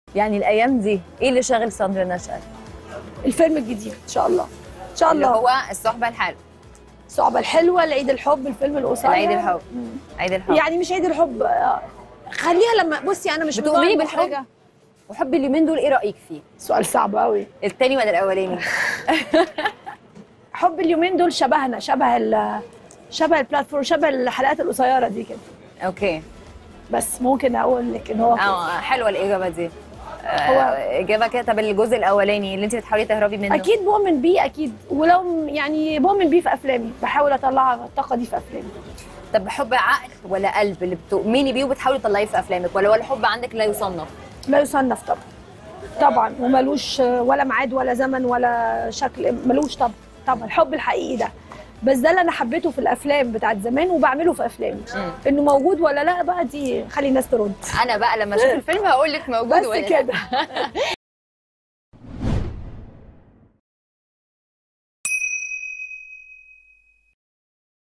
يعني الايام دي ايه اللي شاغل ساندرا نشأت الفيلم الجديد ان شاء الله ان شاء اللي الله هو الصحبه الحلوه الصعبة الحلوة العيد الحب الفيلم القصير العيد الحب عيد الحب يعني مش عيد الحب آه، خليها لما بصي انا مش من بتؤمني نوع بالحب المخرجة. وحب اليومين دول ايه رايك فيه سؤال صعب قوي التاني ولا الاولاني حب اليومين دول شبهنا شبه ال شبه البلاتفورم شبه الحلقات القصيرة دي كده اوكي بس ممكن اقول لك ان هو كده. اه حلوه الاجابه دي هو- آه، اجابه كده طب الجزء الاولاني اللي انت بتحاولي تهربي منه اكيد بؤمن بيه اكيد ولو م- يعني بؤمن بيه في افلامي بحاول اطلع الطاقة دي في افلامي طب حب عقل ولا قلب اللي بتؤمني بيه وبتحاولي تطلعيه في افلامك ولا هو الحب عندك لا يصنف لا يصنف طبعا طبعا وملوش ولا ميعاد ولا زمن ولا شكل ملوش طبعا طبعا الحب الحقيقي ده بس ده اللي انا حبيته في الافلام بتاعت زمان وبعمله في افلامي مم. انه موجود ولا لا بقى دي خلي الناس ترد انا بقى لما اشوف الفيلم هقول لك موجود بس ولا لا. كده